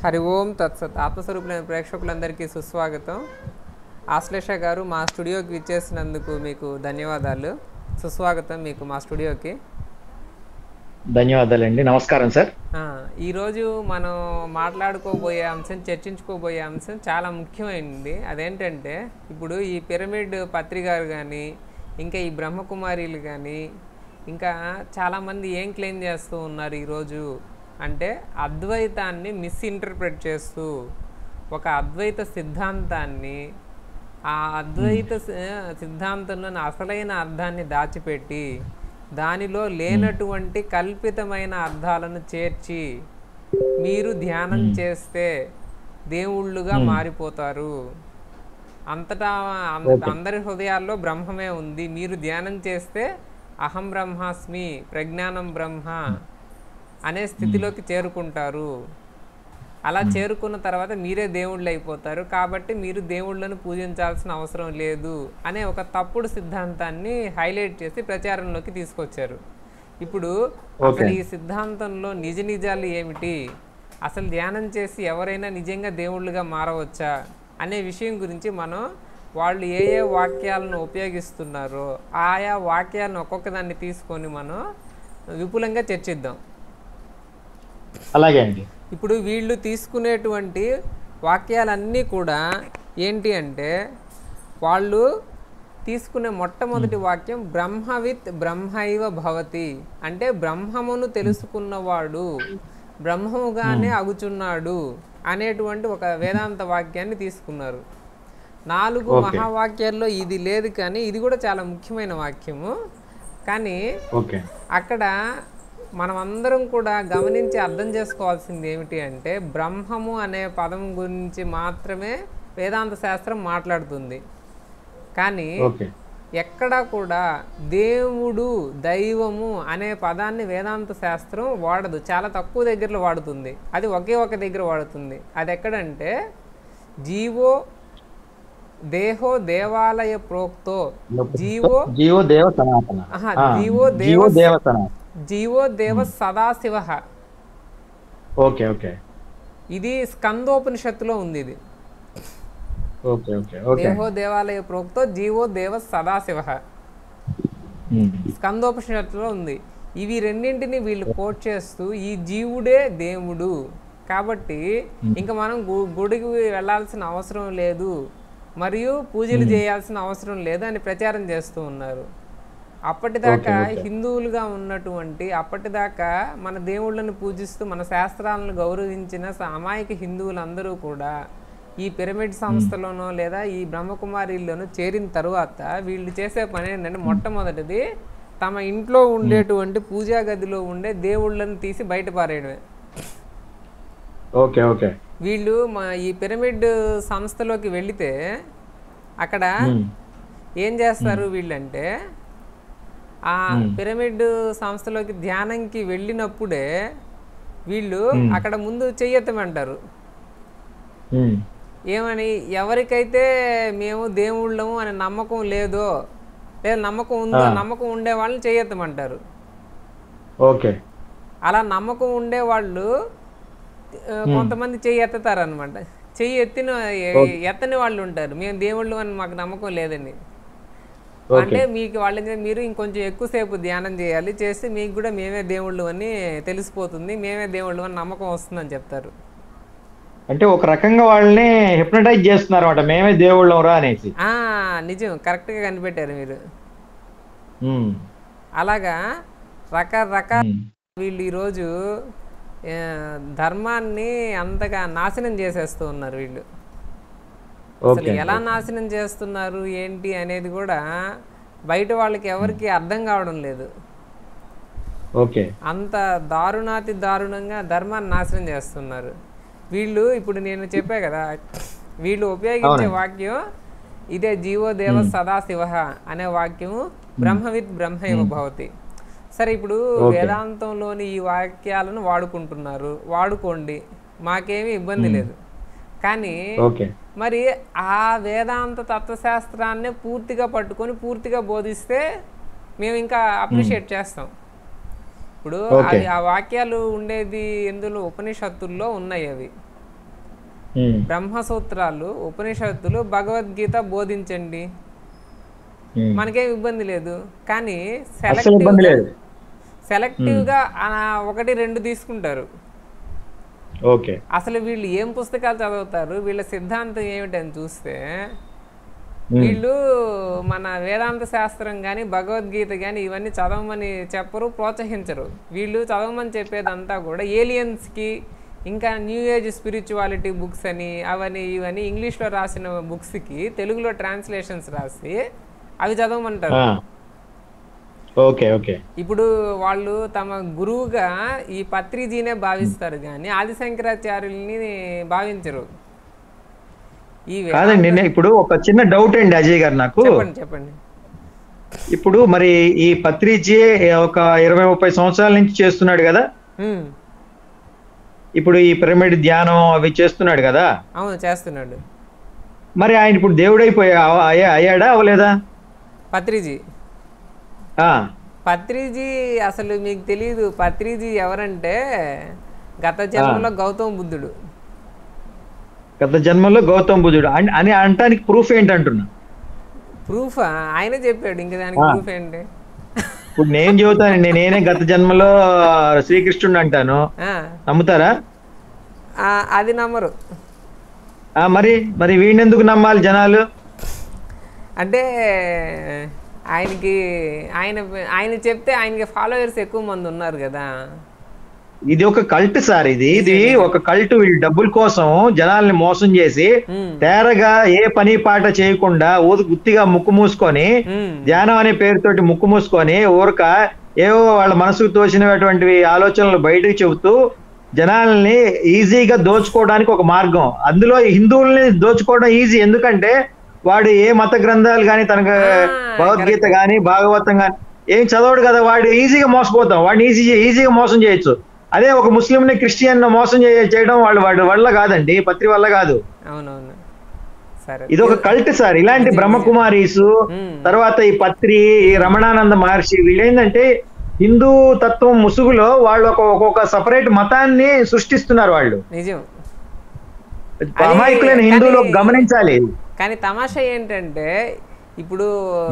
హరి ఓం తత్సత్ ఆత్మస్వరూపులైన ప్రేక్షకులందరికీ సుస్వాగతం ఆశ్లేష గారు మా స్టూడియోకి విచ్చేసినందుకు మీకు ధన్యవాదాలు సుస్వాగతం మీకు మా స్టూడియోకి ధన్యవాదాలండి నమస్కారం సార్ ఆ, ఈరోజు మనం మాట్లాడుకోబోయే అంశం చర్చించుకోబోయే అంశం చాలా ముఖ్యమైనది అదేంటంటే ఇప్పుడు ఈ పిరమిడ్ పత్రికారు కానీ ఇంకా ఈ బ్రహ్మకుమారీలు కానీ ఇంకా చాలామంది ఏం క్లెయిమ్ చేస్తూ ఉన్నారు ఈరోజు అంటే అద్వైతాన్ని మిస్ఇంటర్ప్రెట్ చేస్తూ ఒక అద్వైత సిద్ధాంతాన్ని ఆ అద్వైత సి- సిద్ధాంతంలోని అసలైన అర్థాన్ని దాచిపెట్టి దానిలో లేనటువంటి కల్పితమైన అర్థాలను చేర్చి మీరు ధ్యానం చేస్తే దేవుళ్ళుగా మారిపోతారు అంతటా అంద- అందరి హృదయాల్లో బ్రహ్మమే ఉంది మీరు ధ్యానం చేస్తే అహం బ్రహ్మాస్మి ప్రజ్ఞానం బ్రహ్మ అనే స్థితిలోకి చేరుకుంటారు అలా చేరుకున్న తర్వాత మీరే దేవుళ్ళు అయిపోతారు కాబట్టి మీరు దేవుళ్ళను పూజించాల్సిన అవసరం లేదు అనే ఒక తప్పుడు సిద్ధాంతాన్ని హైలైట్ చేసి ప్రచారంలోకి తీసుకొచ్చారు ఇప్పుడు అసలు ఈ సిద్ధాంతంలో నిజ నిజాలు ఏమిటి అసలు ధ్యానం చేసి ఎవరైనా నిజంగా దేవుళ్ళుగా మారవచ్చా అనే విషయం గురించి మనం వాళ్ళు ఏ ఏ వాక్యాలను ఉపయోగిస్తున్నారో ఆయా వాక్యాలను ఒక్కొక్క దాన్ని తీసుకొని మనం విపులంగా చర్చిద్దాం అలాగే అండి ఇప్పుడు వీళ్ళు తీసుకునేటువంటి వాక్యాలన్నీ కూడా ఏంటి అంటే వాళ్ళు తీసుకునే మొట్టమొదటి వాక్యం బ్రహ్మవిత్ బ్రహ్మైవ భవతి అంటే బ్రహ్మమును తెలుసుకున్నవాడు బ్రహ్మముగానే అగుచున్నాడు అనేటువంటి ఒక వేదాంత వాక్యాన్ని తీసుకున్నారు నాలుగు మహావాక్యాల్లో ఇది లేదు కానీ ఇది కూడా చాలా ముఖ్యమైన వాక్యము కానీ ఓకే అక్కడ మనం అందరం కూడా గమనించి అర్థం చేసుకోవాల్సింది ఏమిటి అంటే బ్రహ్మము అనే పదం గురించి మాత్రమే వేదాంత శాస్త్రం మాట్లాడుతుంది కానీ ఓకే ఎక్కడా కూడా దేవుడు దైవము అనే పదాన్ని వేదాంత శాస్త్రం వాడదు చాలా తక్కువ దగ్గరలో వాడుతుంది అది ఒకే ఒక దగ్గర వాడుతుంది అది ఎక్కడంటే జీవో దేహో దేవాలయ ప్రోక్తో జీవో జీవో దేవ సనాతన ఆహా, ఆ, జీవో దేవ జీవో దేవ సనాతన జీవో దేవ సదాశివ ఓకే ఓకే ఇది స్కందోపనిషత్తులో ఉంది ఇది ఓకే ఓకే ఓకే దేహో దేవాలయ ప్రోక్తో జీవో దేవ సదాశివ ఉమ్, స్కందోపనిషత్తులో ఉంది ఇవి రెండింటిని వీళ్ళు కోట్ చేస్తూ ఈ జీవుడే దేవుడు కాబట్టి ఇంకా మనం గు- గుడికి వెళ్ళాల్సిన అవసరం లేదు మరియు పూజలు చేయాల్సిన అవసరం లేదు అని ప్రచారం చేస్తూ ఉన్నారు అప్పటిదాకా హిందువులుగా ఉన్నటువంటి అప్పటిదాకా మన దేవుళ్ళను పూజిస్తూ మన శాస్త్రాలను గౌరవించిన అమాయక హిందువులందరూ కూడా ఈ పిరమిడ్ సంస్థలోనో లేదా ఈ బ్రహ్మకుమారిల్లోనో చేరిన తరువాత వీళ్ళు చేసే పని ఏంటంటే మొట్టమొదటిది తమ ఇంట్లో ఉండేటువంటి పూజా గదిలో ఉండే దేవుళ్ళను తీసి బయట పారేయడమే ఓకే ఓకే వీళ్ళు మా ఈ పిరమిడ్ సంస్థలోకి వెళితే అక్కడ ఉమ్, ఏం చేస్తారు వీళ్ళంటే ఆ పిరమిడ్ సంస్థలోకి ధ్యానంకి వెళ్ళినప్పుడే వీళ్ళు అక్కడ ముందు చెయ్యెత్తమంటారు ఉమ్, ఏమని ఎవరికైతే మేము దేవుళ్ళము అనే నమ్మకం లేదో లేదా నమ్మకం ఉందో నమ్మకం ఉండే వాళ్ళని చెయ్యెత్తమంటారు ఓకే అలా నమ్మకం ఉండే వాళ్ళు ఆ, కొంతమంది చెయ్యి ఎత్తుతారు అనమాట చెయ్యి ఎత్తిన ఎ- ఎత్తని వాళ్ళు ఉంటారు మేము దేవుళ్ళు అని మాకు నమ్మకం లేదండి అంటే మీకు వాళ్ళ మీద మీరు ఇంకొంచెం ఎక్కువసేపు ధ్యానం చేయాలి చేస్తే మీకు కూడా మేమే దేవుళ్ళు అని తెలిసిపోతుంది మేమే దేవుళ్ళు అని నమ్మకం వస్తుందని చెప్తారు అంటే ఒక రకంగా వాళ్ళని హిప్నటైజ్ చేస్తున్నారు అనమాట మేమే దేవుళ్ళం రా అనేసి ఆ నిజం కరెక్ట్గా కనిపెట్టారు మీరు ఉమ్, అలాగా రకరకాల ఉమ్, వీళ్ళు ఈరోజు ఆ, ధర్మాన్ని అంతగా నాశనం చేసేస్తూ ఉన్నారు వీళ్ళు అసలు ఓకే ఎలా నాశనం చేస్తున్నారు ఏంటి అనేది కూడా బయట వాళ్ళకి ఎవరికి అర్థం కావడం లేదు ఓకే అంత దారుణాతి దారుణంగా ధర్మాన్ని నాశనం చేస్తున్నారు వీళ్ళు ఇప్పుడు నేను చెప్పా కదా వీళ్ళు ఉపయోగించే వాక్యం ఇదే జీవో దేవ సదాశివ అనే వాక్యము బ్రహ్మవిత్ బ్రహ్మైవ భవతి సరే ఇప్పుడు వేదాంతంలోని ఈ వాక్యాలను వాడుకుంటున్నారు వాడుకోండి మాకేమీ ఇబ్బంది లేదు కానీ ఓకే మరి ఆ వేదాంత తత్వశాస్త్రాన్ని పూర్తిగా పట్టుకొని పూర్తిగా బోధిస్తే మేము ఇంకా అప్రిషియేట్ చేస్తాం ఇప్పుడు అది ఆ వాక్యాలు ఉండేది ఎందులో ఉపనిషత్తుల్లో ఉన్నాయి అవి ఉమ్, బ్రహ్మసూత్రాలు ఉపనిషత్తులు భగవద్గీత బోధించండి ఉమ్. మనకేం ఇబ్బంది లేదు కానీ అస్సలు ఇబ్బంది లేదు సెలెక్టివ్గా ఒకటి రెండు తీసుకుంటారు ఓకే అసలు వీళ్ళు ఏం పుస్తకాలు చదువుతారు వీళ్ళ సిద్ధాంతం ఏమిటని చూస్తే ఉమ్, వీళ్ళు మన వేదాంత శాస్త్రం కానీ భగవద్గీత కానీ ఇవన్నీ చదవమని చెప్పరు ప్రోత్సహించరు వీళ్ళు చదవమని చెప్పేదంతా కూడా ఏలియన్స్కి ఇంకా న్యూ ఏజ్ స్పిరిచువాలిటీ బుక్స్ అని అవని ఇవని ఇంగ్లీష్లో రాసిన బుక్స్కి తెలుగులో ట్రాన్స్లేషన్స్ రాసి అవి చదవమంటారు ఆ. ఓకే ఓకే ఇప్పుడు వాళ్ళు తమ గురువుగా ఈ పత్రిజీనే భావిస్తారు కానీ ఆదిశంకరాచార్యుల్ని భావించరు ఈ వే- కాదండి నేను ఇప్పుడు ఒక చిన్న డౌట్ అండి అజయ్ గారు నాకు చెప్పండి చెప్పండి ఇప్పుడు మరి ఈ పత్రిజీ ఒక ఇరవై ముప్పై సంవత్సరాల నుంచి చేస్తున్నాడు కదా ఉమ్, ఇప్పుడు ఈ పిరమిడ్ ధ్యానం అవి చేస్తున్నాడు కదా అవును చేస్తున్నాడు మరి ఆయన ఇప్పుడు దేవుడైపోయా అయ్యా అయ్యాడా అవలేదా పత్రిజీ ఆ, పత్రిజీ అసలు మీకు తెలియదు పత్రిజీ ఎవరంటే గత జన్మలో గౌతమ బుద్ధుడు గత జన్మలో గౌతమ్ బుద్ధుడు అన్- అని అనటానికి ప్రూఫ్ ఏంటంటున్నా ప్రూఫ్ ఆయనే చెప్పాడు ఇంకా దానికి ప్రూఫ్ ఏంటి ఇప్పుడు నేను చెబుతానండి నేనే గత జన్మలో శ్రీకృష్ణుడు అంటాను ఆ, నమ్ముతారా ఆ, అది నమ్మరు ఆ, మరి మరి వీణెందుకు నమ్మాలి జనాలు అంటే ఆయనకి ఆయన ఆయన చెప్తే ఆయనకి ఫాలోవర్స్ ఎక్కువ మంది ఉన్నారు కదా ఇది ఒక కల్ట్ సార్ ఇది ఇది ఒక కల్ట్ వీళ్ళు డబ్బుల కోసం జనాల్ని మోసం చేసి ఉమ్, తేరగా ఏ పని పాట చేయకుండా ఊదు గుత్తిగా ముక్కు మూసుకొని ఉమ్, ధ్యానం అనే పేరుతోటి ముక్కు మూసుకొని ఊరక ఏవో వాళ్ళ మనసుకు తోచినటువంటివి ఆలోచనలు బయటకు చెబుతూ జనాల్ని ఈజీగా దోచుకోవడానికి ఒక మార్గం అందులో ఈ హిందువుల్ని దోచుకోవడం ఈజీ ఎందుకంటే వాడు ఏ మత గ్రంథాలు కానీ తనకు భగవద్గీత కానీ భాగవతం కానీ ఏం చదవడు కదా వాడు ఈజీగా మోసపోతాం వాడిని ఈజీ ఈజీగా మోసం చేయొచ్చు అదే ఒక ముస్లింని క్రిస్టియన్ మోసం చేయ- చేయడం వాళ్ళు వాడి వల్ల కాదండి పత్రి వల్ల కాదు అవునవును సరే ఇది ఒక కల్ట్ సార్ ఇలాంటి బ్రహ్మకుమారీస్ ఉమ్, తర్వాత ఈ పత్రి ఈ రమణానంద మహర్షి వీళ్ళేంటంటే హిందూ తత్వం ముసుగులో వాళ్ళు ఒక ఒక్కొక్క సపరేట్ మతాన్ని సృష్టిస్తున్నారు వాళ్ళు నిజం అమాయకులైన హిందువులు కానీ- గమనించాలి కానీ తమాషా ఏంటంటే ఇప్పుడు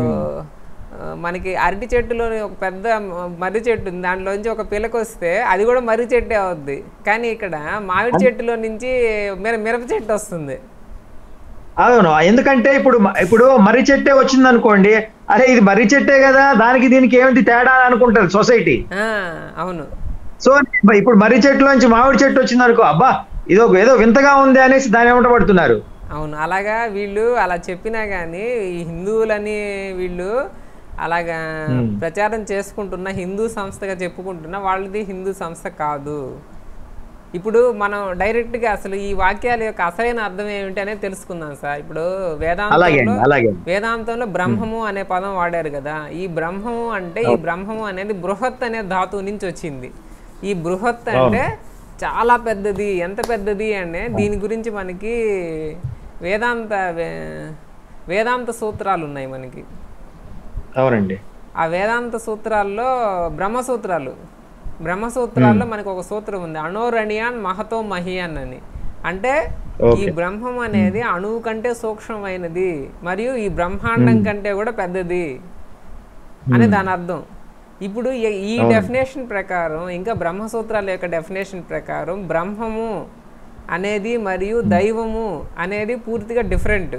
ఆ, మనకి అరటి చెట్టులోని ఒక పెద్ద మర్రి చెట్టు ఉంది దాంట్లోంచి ఒక పిలక వస్తే అది కూడా మర్రి చెట్టే అవుద్ది కానీ ఇక్కడ మామిడి చెట్టులో నుంచి మిర మిరప చెట్టు వస్తుంది అవును ఎందుకంటే ఇప్పుడు మ- ఇప్పుడు మర్రి చెట్టే వచ్చింది అనుకోండి అరే ఇది మర్రి చెట్టే కదా దానికి దీనికి ఏమిటి తేడా అని అనుకుంటారు సొసైటీ ఆ, అవును సో ఇప్పుడు మర్రి చెట్టులోంచి మామిడి చెట్టు వచ్చింది అనుకో అబ్బా ఇదో ఏదో వింతగా ఉంది అనేసి దాని వెంట పడుతున్నారు అవును అలాగా వీళ్ళు అలా చెప్పినా కానీ ఈ హిందువులని వీళ్ళు అలాగా ప్రచారం చేసుకుంటున్న హిందూ సంస్థగా చెప్పుకుంటున్న వాళ్ళది హిందూ సంస్థ కాదు ఇప్పుడు మనం డైరెక్ట్గా అసలు ఈ వాక్యాల యొక్క అసలైన అర్థం ఏమిటి అనేది తెలుసుకుందాం సార్ ఇప్పుడు అలాగే వేదాంతంలో అండి అలాగే వేదాంతంలో బ్రహ్మము అనే పదం వాడారు కదా ఈ బ్రహ్మము అంటే ఈ బ్రహ్మము అనేది బృహత్ అనే ధాతువు నుంచి వచ్చింది ఈ బృహత్ అంటే చాలా పెద్దది ఎంత పెద్దది అంటే దీని గురించి మనకి వేదాంత వే- వేదాంత సూత్రాలు ఉన్నాయి మనకి అవునండి ఆ వేదాంత సూత్రాల్లో బ్రహ్మసూత్రాలు బ్రహ్మసూత్రాల్లో మనకు ఒక సూత్రం ఉంది అణోరణియాన్ మహతో మహియాన్ అని అంటే ఈ బ్రహ్మం అనేది అణువు కంటే సూక్ష్మమైనది మరియు ఈ బ్రహ్మాండం కంటే కూడా పెద్దది అని దాని అర్థం ఇప్పుడు ఈ- ఈ డెఫినేషన్ ప్రకారం ఇంకా బ్రహ్మసూత్రాల యొక్క డెఫినేషన్ ప్రకారం బ్రహ్మము అనేది మరియు దైవము అనేది పూర్తిగా డిఫరెంట్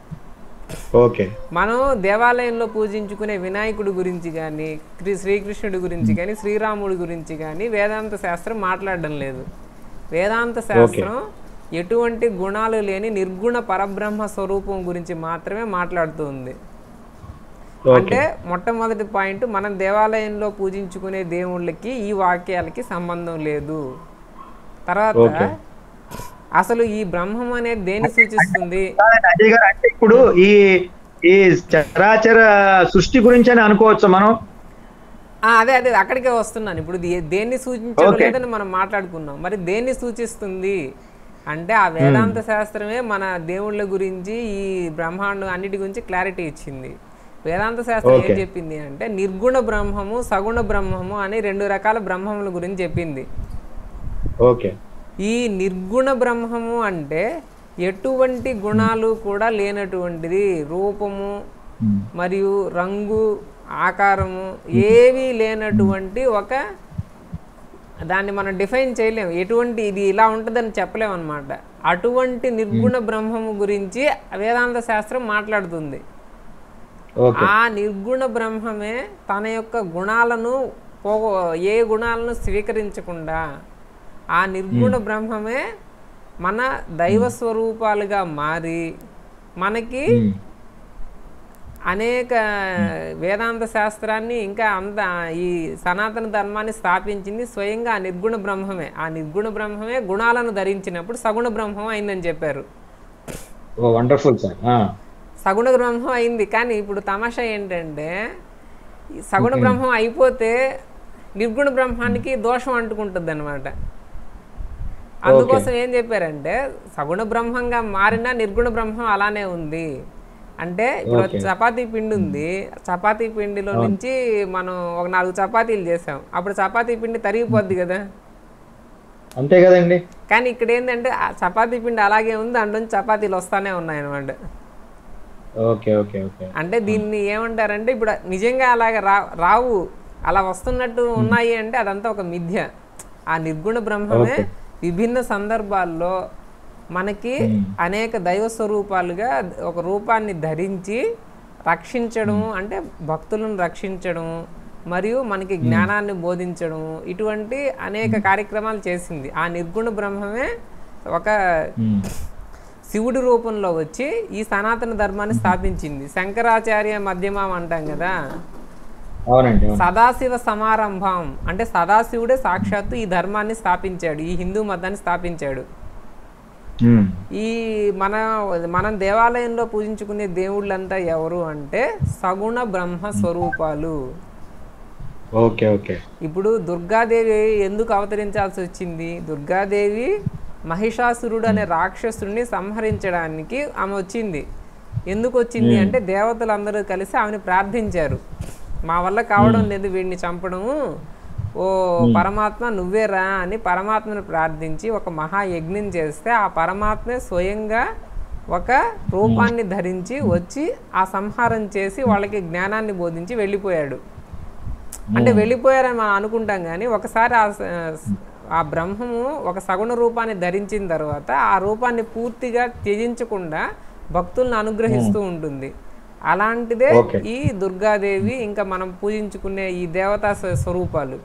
ఓకే మనం దేవాలయంలో పూజించుకునే వినాయకుడి గురించి కానీ శ్రీకృష్ణుడి గురించి కానీ శ్రీరాముడి గురించి కానీ వేదాంత శాస్త్రం మాట్లాడడం లేదు వేదాంత శాస్త్రం ఎటువంటి గుణాలు లేని నిర్గుణ పరబ్రహ్మ స్వరూపం గురించి మాత్రమే మాట్లాడుతుంది ఓకే అంటే మొట్టమొదటి పాయింట్ మనం దేవాలయంలో పూజించుకునే దేవుళ్ళకి ఈ వాక్యాలకి సంబంధం లేదు తర్వాత ఓకే. అసలు ఈ బ్రహ్మం అనేది దేన్ని సూచిస్తుంది కాదండి, అజయ్ గారు అంటే ఇప్పుడు ఈ ఈ చరాచర సృష్టి గురించి అని అనుకోవచ్చు మనం ఆ, అదే అదే అక్కడికే వస్తున్నాను ఇప్పుడు ఇది దేన్ని సూచించడం ఓకే. లేదని మనం మాట్లాడుకున్నాం మరి దేన్ని సూచిస్తుంది అంటే ఆ వేదాంత శాస్త్రమే మన దేవుళ్ళ గురించి ఈ బ్రహ్మాండం అన్నిటి గురించి క్లారిటీ ఇచ్చింది వేదాంత శాస్త్రం ఏం ఓకే. చెప్పింది అంటే నిర్గుణ బ్రహ్మము సగుణ బ్రహ్మము అని రెండు రకాల బ్రహ్మముల గురించి చెప్పింది ఓకే ఈ నిర్గుణ బ్రహ్మము అంటే ఎటువంటి గుణాలు కూడా లేనటువంటిది రూపము ఉమ్. మరియు రంగు ఆకారము ఏవీ లేనటువంటి ఒక దాన్ని మనం డిఫైన్ చేయలేము ఎటువంటి ఇది ఇలా ఉంటుందని చెప్పలేము అనమాట అటువంటి నిర్గుణ బ్రహ్మము గురించి వేదాంత శాస్త్రం మాట్లాడుతుంది ఓకే ఆ నిర్గుణ బ్రహ్మమే తన యొక్క గుణాలను పోగొ ఏ గుణాలను స్వీకరించకుండా ఆ నిర్గుణ బ్రహ్మమే మన దైవ స్వరూపాలుగా మారి మనకి ఉమ్. అనేక వేదాంత శాస్త్రాన్ని ఇంకా అంత ఈ సనాతన ధర్మాన్ని స్థాపించింది స్వయంగా ఆ నిర్గుణ బ్రహ్మమే ఆ నిర్గుణ బ్రహ్మమే గుణాలను ధరించినప్పుడు సగుణ బ్రహ్మం అయిందని చెప్పారు ఓ వండర్ఫుల్ సార్ ఆ. సగుణ బ్రహ్మం అయింది కానీ ఇప్పుడు తమాషా ఏంటంటే ఈ సగుణ బ్రహ్మం అయిపోతే నిర్గుణ బ్రహ్మానికి దోషం అంటుకుంటుంది అనమాట అందుకోసం ఏం చెప్పారంటే సగుణ బ్రహ్మంగా మారిన నిర్గుణ బ్రహ్మం అలానే ఉంది అంటే ఇప్పుడు Okay. చపాతీ పిండి ఉంది చపాతీ పిండిలో నుంచి మనం ఒక నాలుగు చపాతీలు చేసాం అప్పుడు చపాతీ పిండి తరిగిపోద్ది కదా అంతే కదండి కానీ ఇక్కడ ఏంటంటే ఆ చపాతీ పిండి అలాగే ఉంది అందులో చపాతీలు వస్తానే ఉన్నాయి అనమాట ఓకే ఓకే ఓకే అంటే దీన్ని ఏమంటారంటే ఇప్పుడు నిజంగా అలాగ రా రావు అలా వస్తున్నట్టు ఉన్నాయి అంటే అదంతా ఒక మిథ్య ఆ నిర్గుణ బ్రహ్మమే విభిన్న సందర్భాల్లో మనకి అనేక దైవ స్వరూపాలుగా ఒక రూపాన్ని ధరించి రక్షించడం అంటే భక్తులను రక్షించడం మరియు మనకి జ్ఞానాన్ని బోధించడం ఇటువంటి అనేక కార్యక్రమాలు చేసింది ఆ నిర్గుణ బ్రహ్మమే ఒక ఉమ్. శివుడి రూపంలో వచ్చి ఈ సనాతన ధర్మాన్ని స్థాపించింది శంకరాచార్య మధ్యమం అంటాం కదా అవునండి అవును సదాశివ సమారంభం అంటే సదాశివుడే సాక్షాత్తు ఈ ధర్మాన్ని స్థాపించాడు ఈ హిందూ మతాన్ని స్థాపించాడు ఉమ్. ఈ మన మనం దేవాలయంలో పూజించుకునే దేవుళ్ళంతా ఎవరు అంటే సగుణ బ్రహ్మ స్వరూపాలు ఓకే ఓకే ఇప్పుడు దుర్గాదేవి ఎందుకు అవతరించాల్సి వచ్చింది దుర్గాదేవి మహిషాసురుడు అనే రాక్షసుడిని సంహరించడానికి ఆమె వచ్చింది ఎందుకు వచ్చింది అంటే దేవతలందరూ కలిసి ఆమెను ప్రార్థించారు మా వల్ల కావడం లేదు వీడిని చంపడము ఓ పరమాత్మ నువ్వేరా అని పరమాత్మను ప్రార్థించి ఒక మహాయజ్ఞం చేస్తే ఆ పరమాత్మే స్వయంగా ఒక రూపాన్ని ధరించి వచ్చి ఆ సంహారం చేసి వాళ్ళకి జ్ఞానాన్ని బోధించి వెళ్ళిపోయాడు అంటే వెళ్ళిపోయారని మనం అనుకుంటాం కానీ ఒకసారి ఆ స- ఆ బ్రహ్మము ఒక సగుణ రూపాన్ని ధరించిన తర్వాత ఆ రూపాన్ని పూర్తిగా త్యజించకుండా భక్తులను అనుగ్రహిస్తూ ఉంటుంది అలాంటిదే Okay. ఈ దుర్గాదేవి ఇంకా మనం పూజించుకునే ఈ దేవతా స్వ- స్వరూపాలు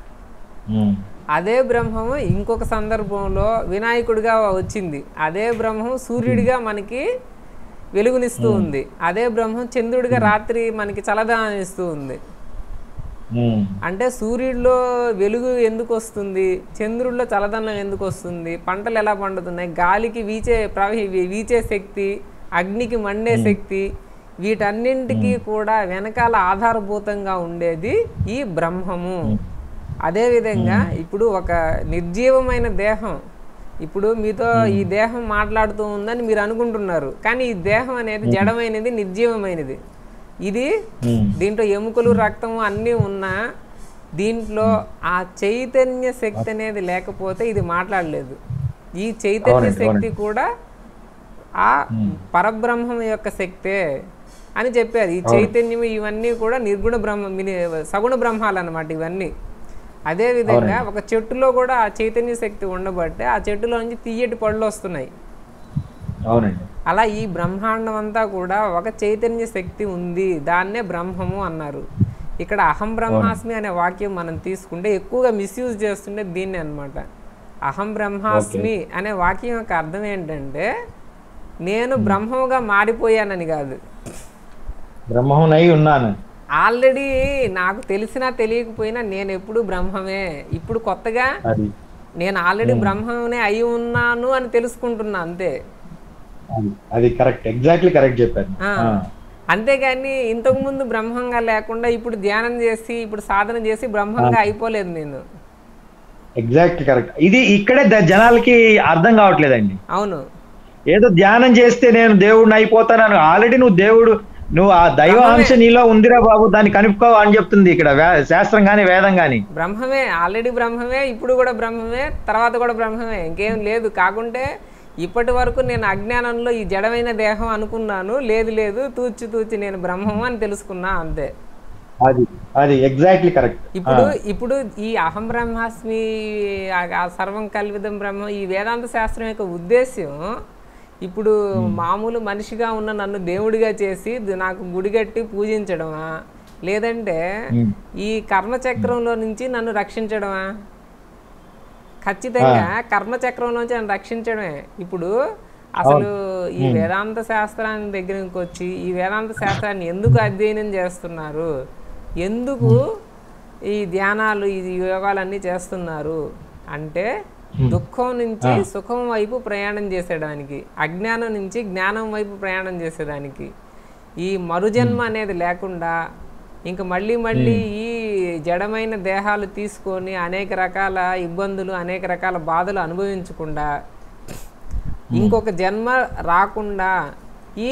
ఉమ్. అదే బ్రహ్మము ఇంకొక సందర్భంలో వినాయకుడిగా వచ్చింది అదే బ్రహ్మం సూర్యుడిగా మనకి వెలుగునిస్తూ ఉంది అదే బ్రహ్మం చంద్రుడిగా రాత్రి మనకి చల్లదనాన్ని ఇస్తూ ఉంది ఉమ్. అంటే సూర్యుడిలో వెలుగు ఎందుకు వస్తుంది చంద్రుడిలో చల్లదనం ఎందుకు వస్తుంది పంటలు ఎలా పండుతున్నాయి గాలికి వీచే ప్రవహి వీచే శక్తి అగ్నికి మండే శక్తి వీటన్నింటికి కూడా వెనకాల ఆధారభూతంగా ఉండేది ఈ బ్రహ్మము అదేవిధంగా ఇప్పుడు ఒక నిర్జీవమైన దేహం ఇప్పుడు మీతో ఈ దేహం మాట్లాడుతూ ఉందని మీరు అనుకుంటున్నారు కానీ ఈ దేహం అనేది జడమైనది నిర్జీవమైనది ఇది ఉమ్. దీంట్లో ఎముకలు రక్తము అన్నీ ఉన్నా దీంట్లో ఆ చైతన్య శక్తి అనేది లేకపోతే ఇది మాట్లాడలేదు ఈ చైతన్య అవునండి, శక్తి కూడా ఆ పరబ్రహ్మం యొక్క శక్తే అని చెప్పారు ఈ చైతన్యం ఇవన్నీ కూడా నిర్గుణ బ్రహ్మ మిని- సగుణ బ్రహ్మాలు అన్నమాట ఇవన్నీ అదే విధంగా ఒక చెట్టులో కూడా ఆ చైతన్య శక్తి ఉండబట్టే ఆ చెట్టులో నుంచి తీయటి పళ్ళు వస్తున్నాయి అవునండి అలా ఈ బ్రహ్మాండం అంతా కూడా ఒక చైతన్య శక్తి ఉంది దాన్నే బ్రహ్మము అన్నారు ఇక్కడ అహం బ్రహ్మాస్మి అనే వాక్యం మనం తీసుకుంటే ఎక్కువగా మిస్యూజ్ చేస్తుండే దీన్ని అన్నమాట అహం బ్రహ్మాస్మి అనే వాక్యం యొక్క అర్థం ఏంటంటే నేను బ్రహ్మముగా మారిపోయానని కాదు బ్రహ్మమునై ఉన్నాను ఆల్రెడీ నాకు తెలిసినా తెలియకపోయినా నేను ఎప్పుడు బ్రహ్మమే ఇప్పుడు కొత్తగా అది నేను ఆల్రెడీ బ్రహ్మమే అయి ఉన్నాను అని తెలుసుకుంటున్నా అంతే అది అది కరెక్ట్ ఎగ్జాక్ట్లీ కరెక్ట్ చెప్పారు ఆ. ఆ. అంతేగాని ఇంతకు ముందు బ్రహ్మంగా లేకుండా ఇప్పుడు ధ్యానం చేసి ఇప్పుడు సాధన చేసి బ్రహ్మంగా అయిపోలేదు నేను ఎగ్జాక్ట్లీ కరెక్ట్ ఇది ఇక్కడే ద- జనాలకి అర్థం కావట్లేదండి అవును ఏదో ధ్యానం చేస్తే నేను దేవుడిని అయిపోతానని ఆల్రెడీ నువ్వు దేవుడు నువ్వు ఆ దైవ అంశ నీలో ఉందిరా బాబు దాన్ని కనుక్కో అని చెప్తుంది ఇక్కడ వే- శాస్త్రం గాని వేదం గాని బ్రహ్మమే ఆల్రెడీ బ్రహ్మమే ఇప్పుడు కూడా బ్రహ్మమే తర్వాత కూడా బ్రహ్మమే ఇంకేం లేదు కాకుంటే ఇప్పటి వరకు నేను అజ్ఞానంలో ఈ జడమైన దేహం అనుకున్నాను లేదు లేదు తూచి తూచి నేను బ్రహ్మము అని తెలుసుకున్నా అంతే అది అది ఎగ్జాక్ట్లీ కరెక్ట్ ఇప్పుడు ఇప్పుడు ఈ అహం బ్రహ్మాస్మి ఆ- ఆ సర్వం కల్విదం బ్రహ్మ ఈ వేదాంత శాస్త్రం యొక్క ఉద్దేశ్యం ఇప్పుడు మామూలు మనిషిగా ఉన్న నన్ను దేవుడిగా చేసి ది- నాకు గుడి కట్టి పూజించడమా లేదంటే ఈ కర్మచక్రంలో నుంచి నన్ను రక్షించడమా ఖచ్చితంగా కర్మచక్రంలోంచి నన్ను రక్షించడమే ఇప్పుడు అసలు ఈ వేదాంత శాస్త్రాన్ని దగ్గరికి వచ్చి ఈ వేదాంత శాస్త్రాన్ని ఎందుకు అధ్యయనం చేస్తున్నారు ఎందుకు ఈ ధ్యానాలు ఈ యోగాలన్నీ చేస్తున్నారు అంటే దుఃఖం నుంచి సుఖం వైపు ప్రయాణం చేసేదానికి అజ్ఞానం నుంచి జ్ఞానం వైపు ప్రయాణం చేసేదానికి ఈ మరుజన్మ అనేది లేకుండా ఇంక మళ్ళీ మళ్ళీ ఈ జడమైన దేహాలు తీసుకొని అనేక రకాల ఇబ్బందులు అనేక రకాల బాధలు అనుభవించకుండా ఇంకొక జన్మ రాకుండా ఈ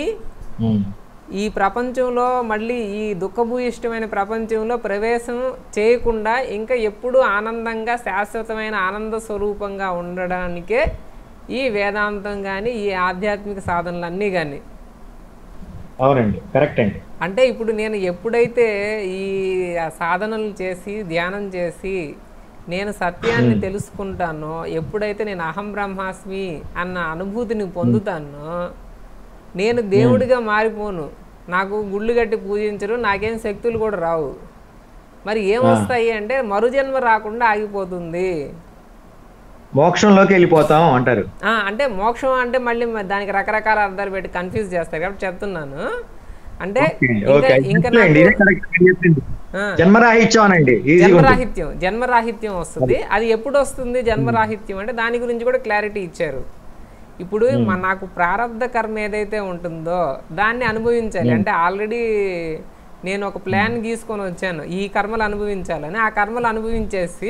ఈ ప్రపంచంలో మళ్ళీ ఈ దుఃఖభూయిష్టమైన ప్రపంచంలో ప్రవేశం చేయకుండా ఇంకా ఎప్పుడూ ఆనందంగా శాశ్వతమైన ఆనంద స్వరూపంగా ఉండడానికే ఈ వేదాంతం కానీ ఈ ఆధ్యాత్మిక సాధనలు అన్నీ కానీ అవునండి కరెక్ట్ అండి అంటే ఇప్పుడు నేను ఎప్పుడైతే ఈ సాధనలు చేసి ధ్యానం చేసి నేను సత్యాన్ని తెలుసుకుంటానో ఎప్పుడైతే నేను అహం బ్రహ్మాస్మి అన్న అనుభూతిని పొందుతానో నేను దేవుడిగా మారిపోను నాకు గుళ్ళు కట్టి పూజించరు నాకేం శక్తులు కూడా రావు మరి ఏమొస్తాయి అంటే మరుజన్మ రాకుండా ఆగిపోతుంది మోక్షంలోకి వెళ్ళిపోతాం అంటారు ఆ, అంటే మోక్షం అంటే మళ్ళీ మ- దానికి రకరకాల అర్థాలు పెట్టి కన్ఫ్యూజ్ చేస్తారు కాబట్టి చెప్తున్నాను అంటే ఓకే ఇంకా ఇంకా చెప్తానండి, ఇదే correct గా చెప్పింది. ఆ, జన్మరాహిత్యం అనండి ఈజీగా ఉంటుంది జన్మరాహిత్యం జన్మరాహిత్యం వస్తుంది అది ఎప్పుడు వస్తుంది జన్మరాహిత్యం అంటే దాని గురించి కూడా క్లారిటీ ఇచ్చారు ఇప్పుడు మన నాకు ప్రారంధ కర్మ ఏదైతే ఉంటుందో దాన్ని అనుభవించాలి అంటే ఆల్రెడీ నేను ఒక ప్లాన్ గీసుకొని వచ్చాను ఈ కర్మలు అనుభవించాలని ఆ కర్మలు అనుభవించేసి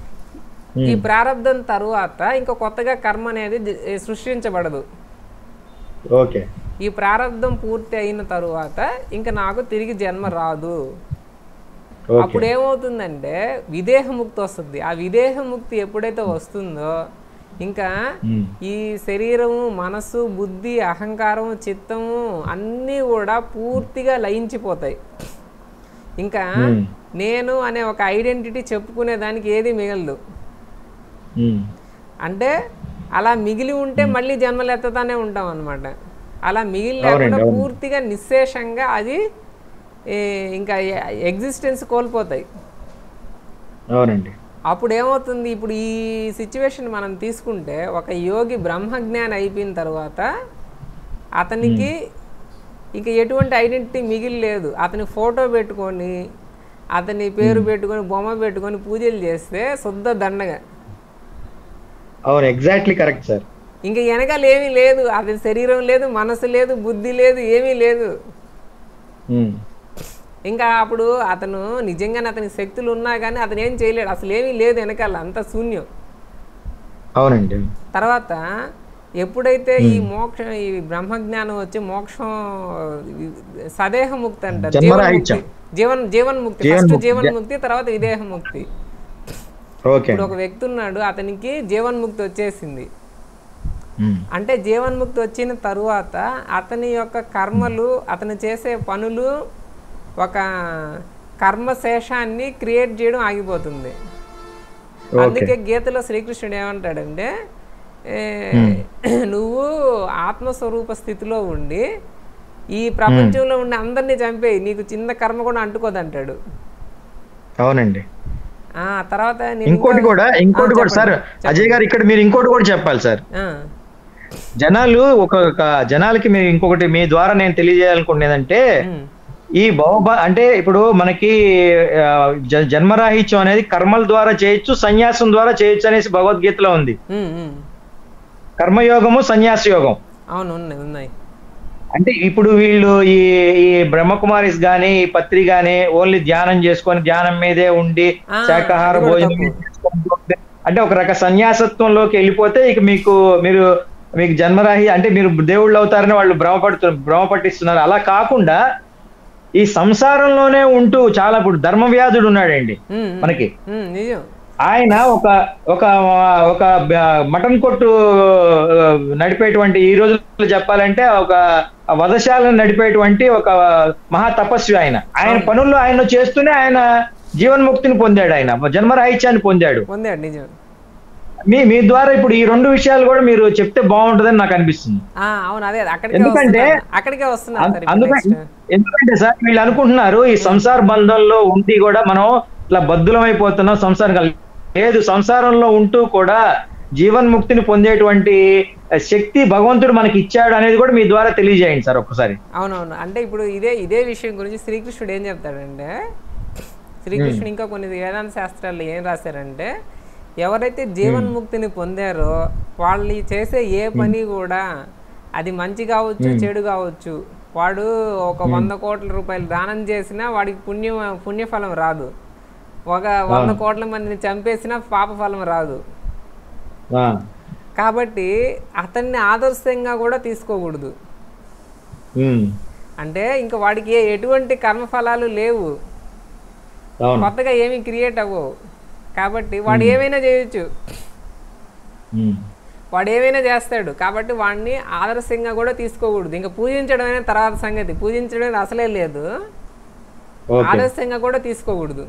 ఈ ప్రారంధం తరువాత ఇంకా కొత్తగా కర్మ అనేది జ- సృష్టించబడదు ఓకే ఈ ప్రారంధం పూర్తి అయిన తరువాత ఇంకా నాకు తిరిగి జన్మ రాదు ఓకే అప్పుడు ఏమవుతుందంటే విదేహముక్తి వస్తుంది ఆ విదేహముక్తి ఎప్పుడైతే వస్తుందో ఇంకా ఉమ్. ఈ శరీరము మనసు బుద్ధి అహంకారం చిత్తము అన్నీ కూడా పూర్తిగా లయించిపోతాయి ఇంకా ఉమ్. నేను అనే ఒక ఐడెంటిటీ చెప్పుకునే దానికి ఏది మిగలదు ఉమ్. అంటే అలా మిగిలి ఉంటే మళ్ళీ జన్మలు ఎత్తుతానే ఉంటాం అనమాట అలా మిగిలి లేకుండా పూర్తిగా నిశ్శేషంగా అది ఏ, ఇంకా ఎగ్జిస్టెన్స్ కోల్పోతాయి అవునండి అప్పుడు ఏమవుతుంది ఇప్పుడు ఈ సిచ్యువేషన్ మనం తీసుకుంటే ఒక యోగి బ్రహ్మజ్ఞాని అయిపోయిన తర్వాత అతనికి ఇంకా ఎటువంటి ఐడెంటిటీ మిగిలి లేదు అతని ఫోటో పెట్టుకొని అతని పేరు పెట్టుకొని బొమ్మ పెట్టుకొని పూజలు చేస్తే శుద్ధ దండగా అవును ఎగ్జాక్ట్లీ కరెక్ట్ సార్ ఇంకా వెనకాల ఏమీ లేదు అతని శరీరం లేదు మనసు లేదు బుద్ధి లేదు ఏమీ లేదు ఉమ్. ఇంకా అప్పుడు అతను నిజంగానే అతని శక్తులు ఉన్నా కానీ అతను ఏం చేయలేడు అసలు ఏమీ లేదు వెనకాల అంత శూన్యం అవునండి తర్వాత ఎప్పుడైతే ఈ మోక్షం ఈ బ్రహ్మజ్ఞానం వచ్చి మోక్షం ఈ సదేహముక్తి అంటారు జన్మరాహిత్యం. జీవన్ముక్తి జీవన్ జీవన్ముక్తి ఫస్ట్ జీవన్ముక్తి తర్వాత విదేహముక్తి ఓకే ఇప్పుడు ఒక వ్యక్తి ఉన్నాడు అతనికి జీవన్ముక్తి వచ్చేసింది ఉమ్. అంటే జీవన్ముక్తి వచ్చిన తరువాత అతని యొక్క కర్మలు అతను చేసే పనులు ఒక కర్మశేషాన్ని క్రియేట్ చేయడం ఆగిపోతుంది అందుకే గీతలో శ్రీకృష్ణుడు ఏమంటాడంటే ఏ, నువ్వు ఆత్మస్వరూప స్థితిలో ఉండి ఈ ప్రపంచంలో ఉండి అందరినీ చంపేయి నీకు చిన్న కర్మ కూడా అంటుకోదంటాడు అవునండి ఆ తర్వాత నేను ఇంకోటి ఇంకా- కూడా ఇంకోటి ఆ, కూడా సార్ చెప్పండి. అజయ్ గారు ఇక్కడ మీరు ఇంకోటి కూడా చెప్పాలి సార్ ఆ, జనాలు ఒక ఒక జనాలకి మీరు ఇంకొకటి మీ ద్వారా నేను తెలియజేయాలనుకునేదంటే ఉమ్, ఈ భవభ అంటే ఇప్పుడు మనకి ఆ, జ- జన్మరాహిత్యం అనేది కర్మల ద్వారా చేయొచ్చు సన్యాసం ద్వారా చేయొచ్చు అనేసి భగవద్గీతలో ఉంది ఉమ్, ఉమ్. కర్మయోగము సన్యాస యోగం అవును ఉన్నాయి ఉన్నాయి అంటే ఇప్పుడు వీళ్ళు ఈ ఈ బ్రహ్మకుమారిస్ గాని ఈ పత్రి గాని ఓన్లీ ధ్యానం చేసుకొని ధ్యానం మీదే ఉండి ఆ, శాకాహార అది కూడా భోజనం తప్పు. చేసుకుంటూ అంటే ఒక రక సన్యాసత్వంలోకి వెళ్ళిపోతే ఇక మీకు మీరు మీకు జన్మరాహి అంటే మీరు దేవుళ్ళు అవుతారని వాళ్ళు భ్రమపడుతు భ్రమ పట్టిస్తున్నారు అలా కాకుండా ఈ సంసారంలోనే ఉంటూ చాలా ఇప్పుడు ధర్మవ్యాధుడు ఉన్నాడండి ఉమ్, ఉమ్. మనకి ఉమ్, నిజం ఆయన ఒక ఒక ఒక బ- మటన్ కొట్టు ఆ, నడిపేటువంటి ఈ రోజుల్లో చెప్పాలంటే ఒక వధశాలను నడిపేటువంటి ఒక మహా తపస్వి ఆయన ఆయన పనుల్లో ఆయన చేస్తూనే ఆయన జీవన్ముక్తిని పొందాడు ఆయన జన్మరాహిత్యాన్ని పొందాడు పొందాడు నిజం మీ మీ ద్వారా ఇప్పుడు ఈ రెండు విషయాలు కూడా మీరు చెప్తే బాగుంటుందని నాకు అనిపిస్తుంది ఆ, అవును అదే అక్కడికే ఎందుకంటే- వస్తున్నాను. అక్కడికే వస్తున్నాను సార్ ఇప్పుడు అందుకని next. ఎందుకంటే సార్ వీళ్ళు అనుకుంటున్నారు ఈ సంసార బంధంలో ఉండి కూడా మనం ఇట్లా బద్దులం అయిపోతున్నాం సంసారం కల్- లేదు సంసారంలో ఉంటూ కూడా జీవన్ముక్తిని పొందేటువంటి శక్తి భగవంతుడు మనకి ఇచ్చాడు అనేది కూడా మీ ద్వారా తెలియజేయండి సార్ ఒక్కసారి అవునవును అంటే ఇప్పుడు ఇదే ఇదే విషయం గురించి శ్రీకృష్ణుడు ఏం చెప్తాడంటే శ్రీకృష్ణుడు ఇంకా కొన్ని వేదాంత శాస్త్రాల్లో ఏం రాశారంటే ఎవరైతే జీవన్ముక్తిని పొందారో వాళ్ళు చేసే ఏ పని కూడా అది మంచి కావచ్చు చెడు కావచ్చు వాడు ఒక వంద కోట్ల రూపాయలు దానం చేసినా వాడికి పుణ్యం పుణ్యఫలం రాదు ఒక వంద కోట్ల మందిని చంపేసినా పాప ఫలం రాదు ఆ, కాబట్టి అతన్ని ఆదర్శంగా కూడా తీసుకోకూడదు ఉమ్, అంటే ఇంకా వాడికి ఏ- ఎటువంటి కర్మఫలాలు లేవు అవును కొత్తగా ఏమీ క్రియేట్ అవ్వవు కాబట్టి వాడు ఏమైనా చేయొచ్చు ఉమ్, వాడు ఏమైనా చేస్తాడు కాబట్టి వాడిని ఆదర్శంగా కూడా తీసుకోకూడదు ఇంకా పూజించడం అనేది తర్వాత సంగతి పూజించడం అనేది అసలే లేదు ఓకే ఆదర్శంగా కూడా తీసుకోకూడదు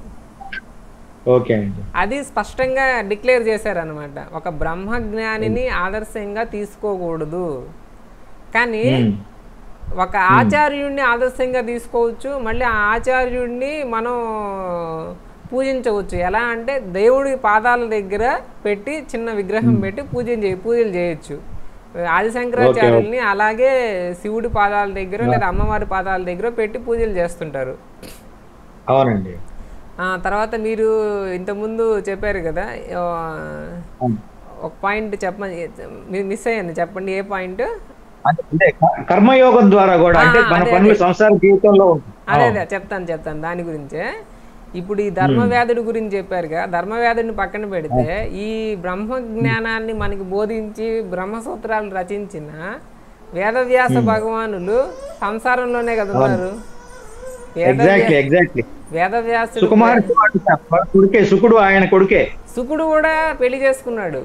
ఓకే అండి అది స్పష్టంగా డిక్లేర్ చేశారనమాట ఒక బ్రహ్మజ్ఞానిని ఆదర్శంగా తీసుకోకూడదు కానీ ఉమ్, ఒక ఆచార్యుడిని ఆదర్శంగా తీసుకోవచ్చు మళ్ళీ ఆ ఆచార్యుడిని మనం పూజించవచ్చు ఎలా అంటే దేవుడి పాదాల దగ్గర పెట్టి చిన్న విగ్రహం పెట్టి పూజ చేయ పూజలు చేయొచ్చు ఆదిశంకరాచార్యుల్ని అలాగే శివుడి పాదాల దగ్గర లేదా అమ్మవారి పాదాల దగ్గర పెట్టి పూజలు చేస్తుంటారు అవునండి ఆ, తర్వాత మీరు ఇంతకుముందు చెప్పారు కదా ఆ, అవును. ఒక పాయింట్ చెప్పమని మీరు మిస్ అయ్యాను చెప్పండి ఏ పాయింట్ అంటే కర్మయోగం ద్వారా కూడా అంటే ఆ, మన అదే, పనులు సంసార జీవితంలో ఉంటుంది అదే అదే చెప్తాను చెప్తాను దాని గురించే ఇప్పుడు ఈ ధర్మవ్యాధుడి గురించి చెప్పారు కదా ధర్మవ్యాధుడిని పక్కన పెడితే ఈ బ్రహ్మ జ్ఞానాన్ని మనకి బోధించి బ్రహ్మసూత్రాలు రచించిన వేదవ్యాస భగవానులు సంసారంలోనే కదా ఉన్నారు వేద ఎగ్జాక్ట్లీ ఎగ్జాక్ట్లీ వేదవ్యాసుడు సుకుమారుడు వాడు సార్, వాడు కొడుకే సుకుడు ఆయన కొడుకే శుకుడు కూడా పెళ్లి చేసుకున్నాడు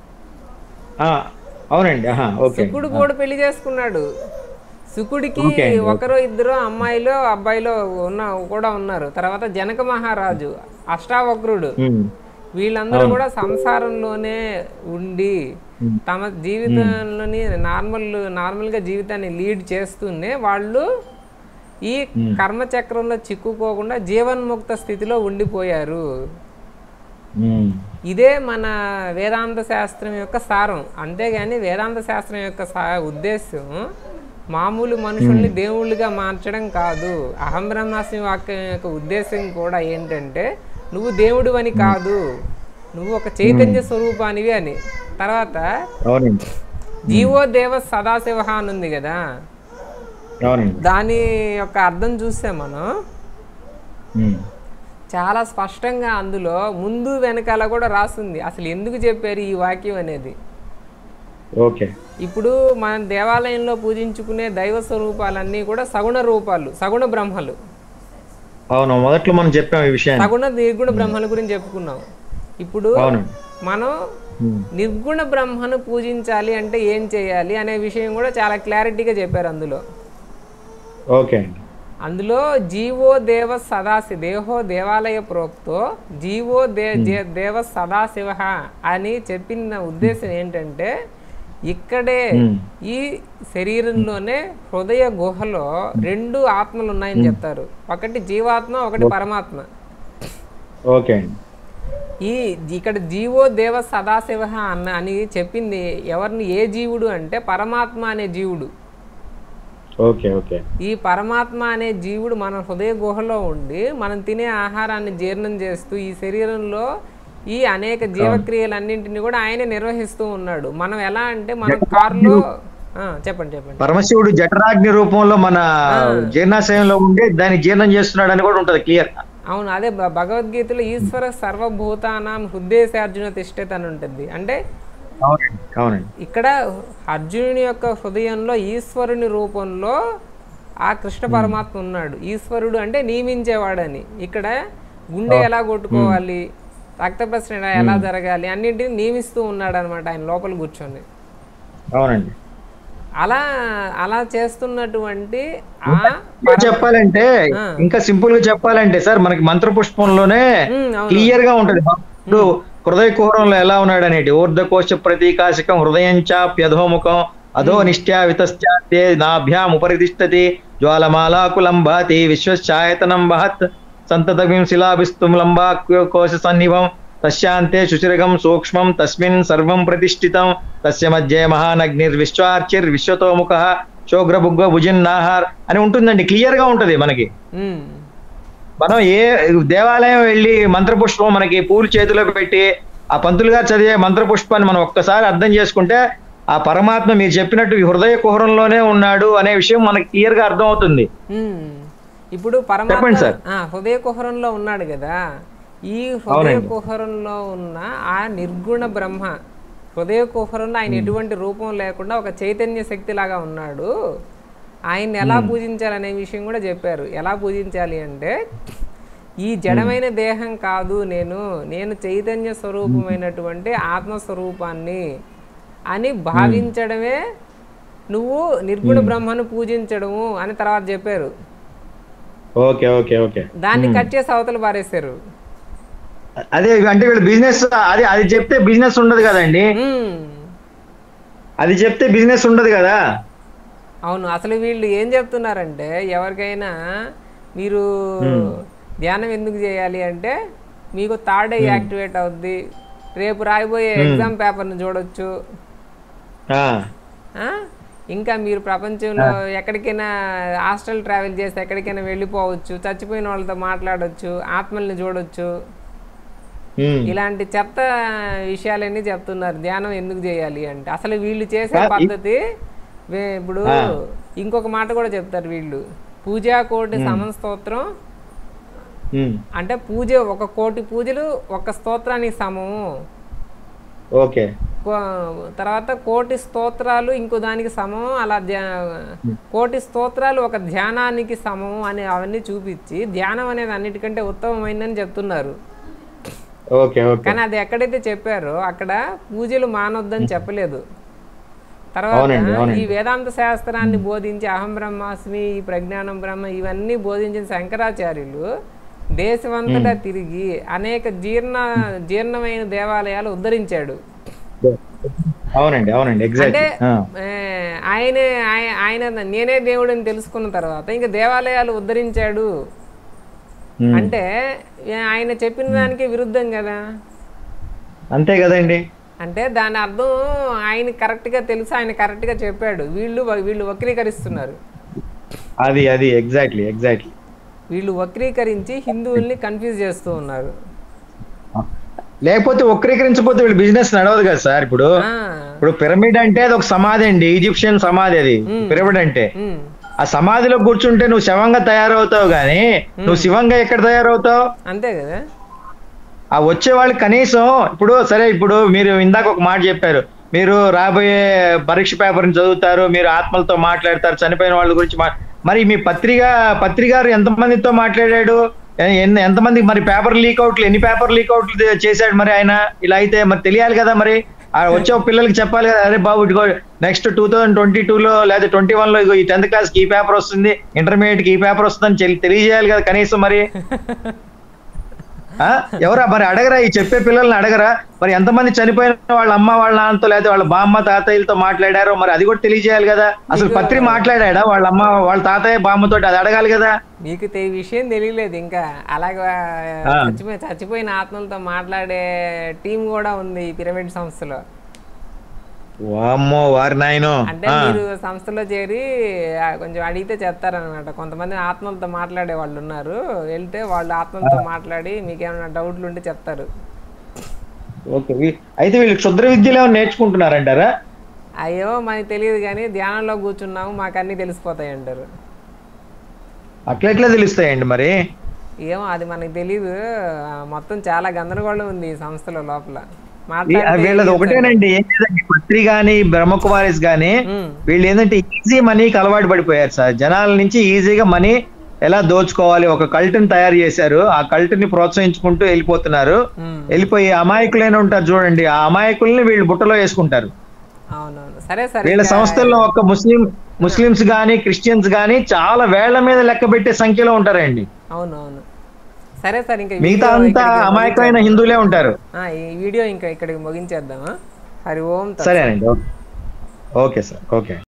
ఆ, అవునండి ఆహా, ఓకే శుకుడు కూడా పెళ్లి చేసుకున్నాడు శుకుడికి ఓకే అండి, ఒకరో ఇద్దరు అమ్మాయిలు అబ్బాయిలు ఉన్న కూడా ఉన్నారు తర్వాత జనక మహారాజు అష్టావక్రుడు ఉమ్, వీళ్ళందరూ కూడా సంసారంలోనే ఉండి తమ జీవితంలోని నార్మల్ నార్మల్గా జీవితాన్ని లీడ్ చేస్తూనే వాళ్ళు ఈ కర్మచక్రంలో చిక్కుకోకుండా జీవన్ముక్త స్థితిలో ఉండిపోయారు ఉమ్, ఇదే మన వేదాంత శాస్త్రం యొక్క సారం అంతేగాని వేదాంత శాస్త్రం యొక్క సా ఉద్దేశం మామూలు మనుషుల్ని దేవుళ్ళుగా మార్చడం కాదు అహం బ్రహ్మాస్మి వాక్యం యొక్క ఉద్దేశం కూడా ఏంటంటే నువ్వు దేవుడు అని కాదు నువ్వు ఒక చైతన్య స్వరూపానివి అని తర్వాత అవునండి జీవో దేవ సదాశివ అని ఉంది కదా అవునండి దాని యొక్క అర్థం చూస్తే మనం ఉమ్, చాలా స్పష్టంగా అందులో ముందు వెనకాల కూడా రాస్తుంది అసలు ఎందుకు చెప్పారు ఈ వాక్యం అనేది ఓకే ఇప్పుడు మన దేవాలయంలో పూజించుకునే దైవ స్వరూపాలన్నీ కూడా సగుణ రూపాలు సగుణ బ్రహ్మలు అవును మొదట్లో మనం చెప్పాం ఈ విషయాన్ని సగుణ నిర్గుణ బ్రహ్మల గురించి చెప్పుకున్నాం ఇప్పుడు అవునండి మనం ఉమ్, నిర్గుణ బ్రహ్మను పూజించాలి అంటే ఏం చేయాలి అనే విషయం కూడా చాలా క్లారిటీగా చెప్పారు అందులో ఓకే అండి అందులో జీవో దేవ సదాశి దేహో దేవాలయ ప్రోక్తో జీవో దే జే- దేవ సదాశివ అని చెప్పిన ఉద్దేశం ఏంటంటే ఇక్కడే ఉమ్, ఈ శరీరంలోనే హృదయ గుహలో రెండు ఆత్మలు ఉన్నాయని చెప్తారు ఒకటి జీవాత్మ ఒకటి పరమాత్మ ఓకే అండి ఈ ఇక్కడ జీవో దేవ సదాశివ అన్న అని చెప్పింది ఎవరిని ఏ జీవుడు అంటే పరమాత్మ అనే జీవుడు ఓకే ఓకే ఈ పరమాత్మ అనే జీవుడు మన హృదయ గుహలో ఉండి మనం తినే ఆహారాన్ని జీర్ణం చేస్తూ ఈ శరీరంలో ఈ అనేక జీవక్రియలన్నింటినీ కూడా ఆయనే నిర్వహిస్తూ ఉన్నాడు మనం ఎలా అంటే మన కారులో ఆ, చెప్పండి చెప్పండి పరమశివుడు జఠరాగ్ని రూపంలో మన జీర్ణాశయంలో ఉండి దాన్ని జీర్ణం చేస్తున్నాడు అని కూడా ఉంటది క్లియర్ అవును అదే భ- భగవద్గీతలో ఈశ్వర సర్వభూతానాం హృదయశార్జున తిష్టత అని ఉంటుంది అంటే అవునండి అవునండి ఇక్కడ అర్జునుని యొక్క హృదయంలో ఈశ్వరుని రూపంలో ఆ కృష్ణ పరమాత్మ ఉన్నాడు ఈశ్వరుడు అంటే నియమించేవాడని ఇక్కడ గుండె ఎలా కొట్టుకోవాలి రక్త ప్రసరణ ఎలా జరగాలి అన్నింటిని నియమిస్తూ ఉన్నాడు అనమాట ఆయన లోపల కూర్చొని అవునండి అలా అలా చేస్తున్నటువంటి ఆ ఇంకా చెప్పాలంటే ఇంకా సింపుల్ గా చెప్పాలంటే సార్ మనకి మంత్ర పుష్పంలోనే ఉమ్, అవును క్లియర్ గా ఉంటది ఇప్పుడు హృదయ కుహరంలో ఎలా ఉన్నాడు అనేది ఊర్ధకోశ ప్రతీకాశకం హృదయం చాప్యధోముఖం అధో నిష్ట్యా వితశ్చాతే నాభ్యాం ఉపరితిష్టతి జ్వాలమాలాకులం భాతి విశ్వశ్చాయతనం వహత్ సంతతమిం శిలాభిస్తుం లంబాకోశ సన్నిభం తస్యాంతే శుచిరగం సూక్ష్మం తస్మిన్ సర్వం ప్రతిష్ఠితం తస్య మధ్యే మహానగ్నిర్విశ్వార్చిర్ విశ్వతోముఖ శోగ్రభుగ్గ భుజిన్నాహార్ అని ఉంటుందండి క్లియర్ గా ఉంటది మనకి ఉమ్, మనం ఏ దేవాలయం వెళ్ళి మంత్రపుష్పం మనకి పూలు చేతిలో పెట్టి ఆ పంతులు గారు చదివే మంత్రపుష్పాన్ని మనం ఒక్కసారి అర్థం చేసుకుంటే ఆ పరమాత్మ మీరు చెప్పినట్టు ఈ హృదయ కుహరంలోనే ఉన్నాడు అనే విషయం మనకి క్లియర్ గా అర్థం అవుతుంది ఉమ్. ఇప్పుడు చెప్పండి పరమాత్మ సార్. ఆ, హృదయ కుహరంలో ఉన్నాడు కదా ఈ హృదయ అవునండి. కుహరంలో ఉన్న ఆ నిర్గుణ బ్రహ్మ హృదయ కుహరంలో ఆయన ఎటువంటి రూపం లేకుండా ఒక చైతన్య శక్తి లాగా ఉన్నాడు ఆయన్ని ఎలా పూజించాలనే విషయం కూడా చెప్పారు ఎలా పూజించాలి అంటే ఈ జడమైన దేహం కాదు నేను నేను చైతన్య స్వరూపమైనటువంటి ఆత్మస్వరూపాన్ని అని భావించడమే నువ్వు నిర్గుణ బ్రహ్మను పూజించడము అని తర్వాత చెప్పారు ఓకే ఓకే ఓకే దాన్ని కట్ చేసి అవతల పారేశారు అదే అంటే వీళ్ళు బిజినెస్ అది అది చెప్తే బిజినెస్ ఉండదు కదండి మ్మ్. అది చెప్తే బిజినెస్ ఉండదు కదా అవును అసలు వీళ్ళు ఏం చెప్తున్నారంటే ఎవరికైనా మీరు ధ్యానం ఎందుకు చేయాలి అంటే మీకు థర్డ్ ఐ యాక్టివేట్ అవుద్ది రేపు రాయబోయే ఎగ్జామ్ పేపర్ని చూడొచ్చు ఆ, ఆ? ఇంకా మీరు ప్రపంచంలో ఎక్కడికైనా హాస్టల్ ట్రావెల్ చేసి ఎక్కడికైనా వెళ్ళిపోవచ్చు చచ్చిపోయిన వాళ్ళతో మాట్లాడొచ్చు ఆత్మల్ని చూడొచ్చు ఉమ్. ఇలాంటి చెత్త విషయాలన్నీ చెప్తున్నారు ధ్యానం ఎందుకు చేయాలి అంటే అసలు వీళ్ళు చేసే ఆ, ఇ- పద్ధతి వే- ఇప్పుడు ఆ. ఇంకొక మాట కూడా చెప్తారు వీళ్ళు పూజా కోటి సమస్తోత్రం ఉమ్. అంటే పూజ ఒక కోటి పూజలు ఒక స్తోత్రానికి సమము ఓకే కో- తర్వాత కోటి స్తోత్రాలు ఇంకో దానికి సమం అలా ధ్యా కోటి స్తోత్రాలు ఒక ధ్యానానికి సమం అని అవన్నీ చూపించి ధ్యానం అనేది అన్నిటికంటే ఉత్తమమైందని చెప్తున్నారు ఓకే ఓకే కానీ అది ఎక్కడైతే చెప్పారో అక్కడ పూజలు మానొద్దని చెప్పలేదు తర్వాత అవునండి, అవునండి. ఈ వేదాంత శాస్త్రాన్ని బోధించి అహం బ్రహ్మాస్మి ఈ ప్రజ్ఞానం బ్రహ్మ ఇవన్నీ బోధించిన శంకరాచార్యులు దేశమంతటా తిరిగి అనేక జీర్ణ జీర్ణమైన దేవాలయాలు ఉద్ధరించాడు అవునండి అవునండి అంటే ఎగ్జాక్ట్ ఏ, ఆయనే ఆయ- ఆయన నేనే దేవుడని తెలుసుకున్న తర్వాత ఇంకా దేవాలయాలు ఉద్ధరించాడు అంటే ఏ, ఆయన చెప్పిన దానికి విరుద్ధం కదా అంతే కదండి అంటే దాని అర్థం ఆయన కరెక్ట్గా తెలుసు ఆయన కరెక్ట్గా చెప్పాడు వీళ్ళు వీళ్ళు వక్రీకరిస్తున్నారు అది అది ఎగ్జాక్ట్లీ ఎగ్జాక్ట్లీ వీళ్ళు వక్రీకరించి హిందువుల్ని కన్ఫ్యూజ్ చేస్తూ ఉన్నారు లేకపోతే వక్రీకరించకపోతే వీళ్ళు బిజినెస్ నడవదు కదా సార్ ఇప్పుడు ఆ, ఇప్పుడు పిరమిడ్ అంటే అది ఒక సమాధి అండి ఈజిప్షియన్ సమాధి అది పిరమిడ్ అంటే ఉమ్, ఆ సమాధిలో కూర్చుంటే నువ్వు శవంగా తయారవుతావు గానీ నువ్వు శివంగా ఎక్కడ తయారవుతావు అంతే కదా ఆ వచ్చే వాళ్ళు కనీసం ఇప్పుడు సరే ఇప్పుడు మీరు ఇందాక ఒక మాట చెప్పారు మీరు రాబోయే పరీక్ష పేపర్ని చదువుతారు మీరు ఆత్మలతో మాట్లాడతారు చనిపోయిన వాళ్ళ గురించి మా- మరి మీ పత్రిక పత్రికారు ఎంతమందితో మాట్లాడాడు ఎ- ఎన్ని ఎంతమంది మరి పేపర్ లీక్ అవుట్లు ఎన్ని పేపర్ లీక్ అవుట్లు చేశాడు మరి ఆయన ఇలా అయితే మరి తెలియాలి కదా మరి ఆ వచ్చే పిల్లలకి చెప్పాలి కదా అరే బాబు ఇదిగో నెక్స్ట్ టూ థౌసండ్ ట్వంటీ లో లేదా ట్వంటీ వన్ లో ఇగో ఈ టెన్త్ క్లాస్ కి ఈ పేపర్ వస్తుంది ఇంటర్మీడియట్ కి ఈ పేపర్ వస్తుందని చెల్- తెలియజేయాలి కదా కనీసం మరి ఆ? ఎవరా మరి అడగరా ఈ చెప్పే పిల్లల్ని అడగరా మరి ఎంతమంది చనిపోయిన వాళ్ళ అమ్మ వాళ్ళ నాన్నతో లేదా వాళ్ళ బామ్మ తాతయ్యలతో మాట్లాడారో మరి అది కూడా తెలియజేయాలి కదా అసలు పత్రి మాట్లాడా వాళ్ళ అమ్మ వాళ్ళ తాతయ్య బామ్మతో అది అడగాలి కదా మీకు ఈ విషయం తెలియలేదు ఇంకా అలాగా ఆ. చచ్చిపోయి చచ్చిపోయిన ఆత్మలతో మాట్లాడే టీం కూడా ఉంది ఈ పిరమిడ్ సంస్థలో వామ్మో వారి నాయనో అంటే మీరు సంస్థలో చేరి ఆ, కొంచెం అడిగితే చెప్తారనమాట కొంతమంది ఆత్మలతో మాట్లాడే వాళ్ళు ఉన్నారు వెళ్తే వాళ్ళు ఆత్మలతో మాట్లాడి మీకు ఏమైనా డౌట్లు ఉంటే చెప్తారు ఓకే వీ- అయితే వీళ్ళు క్షుద్ర విద్యలు ఏమైనా నేర్చుకుంటున్నారంటారా అయ్యో మనకి తెలియదు కానీ ధ్యానంలో కూర్చున్నాము మాకు అన్నీ తెలిసిపోతాయి అంటారు అట్లా ఎట్లా తెలుస్తాయండి మరి ఏమో అది మనకి తెలియదు ఆ, మొత్తం చాలా గందరగోళం ఉంది ఈ సంస్థలో లోపల ఈ- మాట్లాడితే వీళ్ళది ఒకటేనండి ఏం లేదండి పత్రి గాని బ్రహ్మకుమారిస్ గాని ఉమ్, వీళ్ళు ఏంటంటే ఈజీ మనీకి అలవాటు పడిపోయారు సార్ జనాల నుంచి ఈజీగా మనీ ఎలా దోచుకోవాలి ఒక కల్ట్ని తయారు చేశారు ఆ కల్ట్ని ప్రోత్సహించుకుంటూ వెళ్ళిపోతున్నారు ఉమ్, వెళ్ళిపోయి అమాయకులైన ఉంటారు చూడండి ఆ అమాయకుల్ని వీళ్ళు బుట్టలో వేసుకుంటారు అవునవును సరే సార్ వీళ్ళ ఇంకా- సంస్థల్లో ఒక ముస్లిం ముస్లిమ్స్ గానీ క్రిస్టియన్స్ గానీ చాలా వేళ్ల మీద లెక్క పెట్టే సంఖ్యలో ఉంటారండి అవునవును సరే సార్ ఇంకా ఈ మిగతా వీడియో అంతా ఇక్కడికి అమాయకమైన ముగించేద్దాం. హిందువులే ఉంటారు ఆ, ఈ వీడియో ఇంకా ఇక్కడికి ముగించేద్దామా హరి ఓం తత్ సరేనండి ఓకే ఓకే సార్ ఓకే